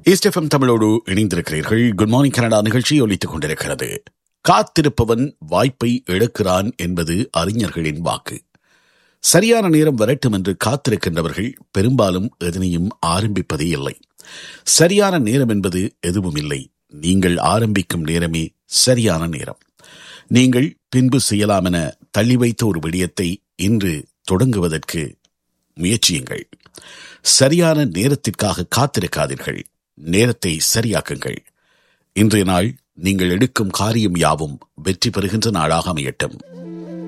ஈஸ்டெஃபம் தமிழோடு இணைந்திருக்கிறீர்கள் good morning Canada நிகழ்ச்சி ஒலித்துக் கொண்டிருக்கிறது காத்திருப்பவன் வாய்ப்பை இழக்கிறான் என்பது அறிஞர்களின் வாக்கு சரியான நேரம் வரட்டும் என்று காத்திருக்கின்றவர்கள் பெரும்பாலும் எதனையும் ஆரம்பிப்பதே இல்லை சரியான நேரம் என்பது எதுவும் இல்லை நீங்கள் ஆரம்பிக்கும் நேரமே சரியான நேரம் நீங்கள் பின்பு செய்யலாம் என தள்ளி வைத்த ஒரு விடயத்தை இன்று தொடங்குவதற்கு முயற்சியுங்கள் சரியான நேரத்திற்காக காத்திருக்காதீர்கள் நேரத்தை சரியாக்குங்கள் இன்றைய நாள் நீங்கள் எடுக்கும் காரியம் யாவும் வெற்றி பெறுகின்ற நாளாக அமையட்டும்